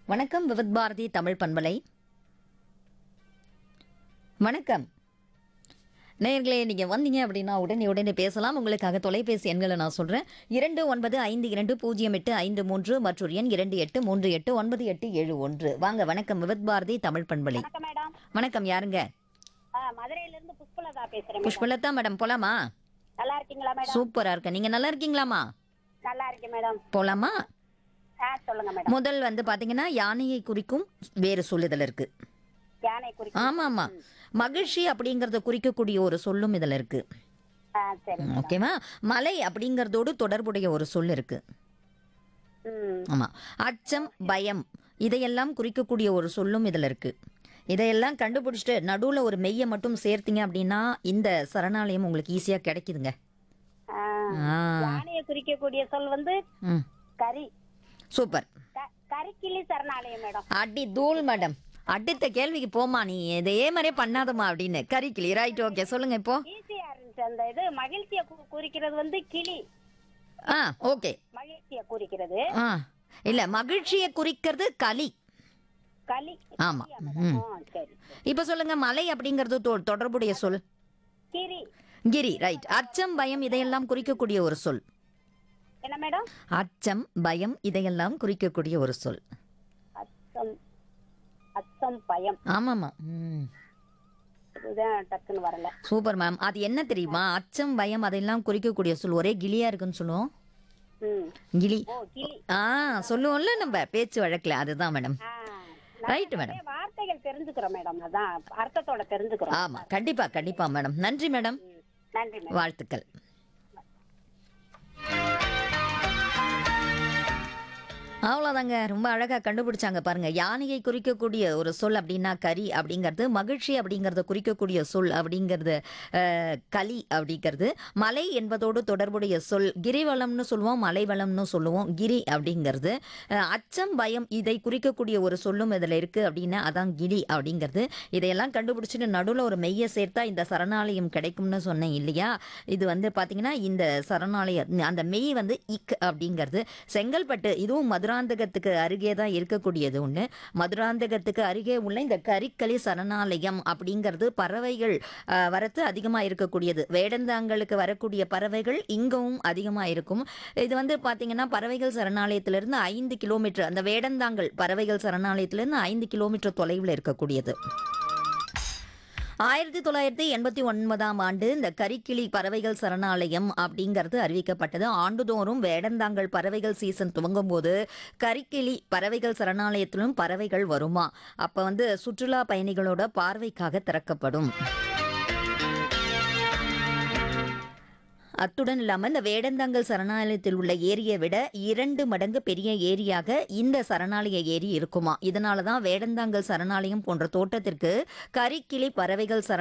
வணக்கம் விவித் பாரதி தமிழ் பண்பலை வணக்கம் நேயர்களே நீங்க வந்தீங்க அப்படின்னா உடனே உடனே பேசலாம் உங்களுக்காக தொலைபேசி எண்களை நான் சொல்றேன் இரண்டு ஒன்பது ஐந்து இரண்டு பூஜ்ஜியம் எட்டு ஐந்து மூன்று மற்றும் எண் இரண்டு எட்டு மூன்று எட்டு ஒன்பது எட்டு ஏழு ஒன்று வாங்க வணக்கம் விவித் பாரதி தமிழ் பண்பலை வணக்கம் மேடம் வணக்கம் யாருங்க ஆ, மதுரையில இருந்து புஷ்பலதா பேசுறேன் மேடம். புஷ்பலதா மேடம் போலாமா நல்லா இருக்கீங்களா மேடம் சூப்பரா இருக்க நீங்க நல்லா இருக்கீங்களாமா நல்லா இருக்கேன் மேடம் போலாமா ஆ சொல்லுங்க மேடம் முதல் வந்து பாத்தீங்கன்னா யானையை குறிக்கும் வேறு சொல்லுதல் இருக்கு யானை குறிக்கும் ஆமா ஆமா மகிழ்ச்சி அப்படிங்கறத குறிக்கக்கூடிய ஒரு சொல்லும் இதுல இருக்கு ஆ சரி மேடம். ஓகேவா மலை அப்படிங்கறதோடு தொடர்புடைய ஒரு சொல் இருக்கு ம் ஆமா அச்சம் பயம் இதையெல்லாம் குறிக்கக்கூடிய ஒரு சொல்லும் இதுல இருக்கு இதையெல்லாம் கண்டுபிடிச்சிட்டு நடுவுல ஒரு மெய்யை மட்டும் சேர்த்தீங்க அப்படின்னா இந்த சரணாலயம் உங்களுக்கு ஈஸியா கிடைக்குதுங்க ஆ, ஆ, யானையை குறிக்கக்கூடிய சொல் வந்து ம், கரி சூப்பர் க- கரிக்கிளி சரணாலயம் மேடம் அடி தூள் மேடம் அடுத்த கேள்விக்கு போமா நீ இதே மாதிரியே பண்ணாதம்மா அப்படின்னு கறிக்கிளி ரைட் ஓகே சொல்லுங்க இப்போ ஈஸியா இருந்துச்சு அந்த இது மகிழ்ச்சியை கு- குறிக்கிறது வந்து கிளி ஆ ஓகே மகிழ்ச்சியை குறிக்கிறது ஆ இல்ல மகிழ்ச்சியை குறிக்கிறது களி களி ஆமா கிளியா மேடம்? ம் ஆ, சரி இப்ப சொல்லுங்க மலை அப்படிங்கிறது தொ- தொடர்புடைய சொல் கிரி கிரி ரைட் அச்சம் பயம் இதையெல்லாம் குறிக்கக்கூடிய ஒரு சொல் என்ன மேடம் அச்சம் பயம் இதையெல்லாம் குறிக்கக்கூடிய ஒரு சொல் அச்சம் அச்சம் பயம் ஆமாமா ம் இதுதான் டக்குன்னு வரல சூப்பர் மேம் அது என்ன தெரியுமா அச்சம் பயம் அதெல்லாம் குறிக்கக்கூடிய சொல் ஒரே கிளியா இருக்குன்னு சொல்லுவோம் ம் கிளி ஓ கிளி ஆ சொல்லுவோம்ல நம்ம பேச்சு வழக்குல அதுதான் மேடம் ஆ, ரைட் நிறைய மேடம் வார்த்தைகள் தெரிஞ்சுக்கிறோம் மேடம் அதான் அர்த்தத்தோட தெரிஞ்சுக்கிறோம் ஆமா கண்டிப்பா கண்டிப்பா மேடம் நன்றி மேடம் ம். நன்றி மேடம் வாழ்த்துக்கள் அவ்வளோதாங்க ரொம்ப அழகாக கண்டுபிடிச்சாங்க பாருங்க யானையை குறிக்கக்கூடிய ஒரு சொல் அப்படின்னா கரி அப்படிங்கிறது மகிழ்ச்சி அப்படிங்கிறத குறிக்கக்கூடிய சொல் அப்படிங்கிறது அஹ், களி அப்படிங்கிறது மலை என்பதோடு தொடர்புடைய சொல் கிரிவலம்னு சொல்லுவோம் மலைவளம்னு சொல்லுவோம் கிரி அப்படிங்கிறது அஹ், அச்சம் பயம் இதை குறிக்கக்கூடிய ஒரு சொல்லும் இதில் இருக்குது அப்படின்னா அதான் கிளி அப்படிங்கிறது இதையெல்லாம் கண்டுபிடிச்சிட்டு நடுவில் ஒரு மெய்யை சேர்த்தா இந்த சரணாலயம் கிடைக்கும்னு சொன்னேன் இல்லையா இது வந்து பார்த்தீங்கன்னா இந்த சரணாலய அந்த மெய் வந்து இக் அப்படிங்கிறது செங்கல்பட்டு இதுவும் மதுராந்தகத்துக்கு அருகே தான் இருக்கக்கூடியது ஒன்று மதுராந்தகத்துக்கு அருகே உள்ள இந்த கரிக்களி சரணாலயம் அப்படிங்கிறது பறவைகள் அஹ், வரத்து அதிகமாக இருக்கக்கூடியது வேடந்தாங்களுக்கு வரக்கூடிய பறவைகள் இங்கவும் அதிகமாக இருக்கும் இது வந்து பார்த்தீங்கன்னா பறவைகள் சரணாலயத்திலிருந்து ஐந்து கிலோமீட்டர் அந்த வேடந்தாங்கல் பறவைகள் சரணாலயத்திலிருந்து ஐந்து கிலோமீட்டர் தொலைவில் இருக்கக்கூடியது ஆயிரத்தி தொள்ளாயிரத்தி எண்பத்தி ஒன்பதாம் ஆண்டு இந்த கரிக்கிளி பறவைகள் சரணாலயம் அப்படிங்கிறது அறிவிக்கப்பட்டது ஆண்டுதோறும் வேடந்தாங்கல் பறவைகள் சீசன் துவங்கும் போது கரிக்கிளி பறவைகள் சரணாலயத்திலும் பறவைகள் வருமா அப்ப வந்து சுற்றுலா பயணிகளோட பார்வைக்காக திறக்கப்படும் அத்துடன் இல்லாமல் இந்த வேடந்தாங்கல் சரணாலயத்தில் உள்ள ஏரியை விட இரண்டு மடங்கு பெரிய ஏரியாக இந்த சரணாலய ஏரி இருக்குமா இதனால தான் வேடந்தாங்கல் சரணாலயம் போன்ற தோட்டத்திற்கு கரிக்கிளி பறவைகள் சரண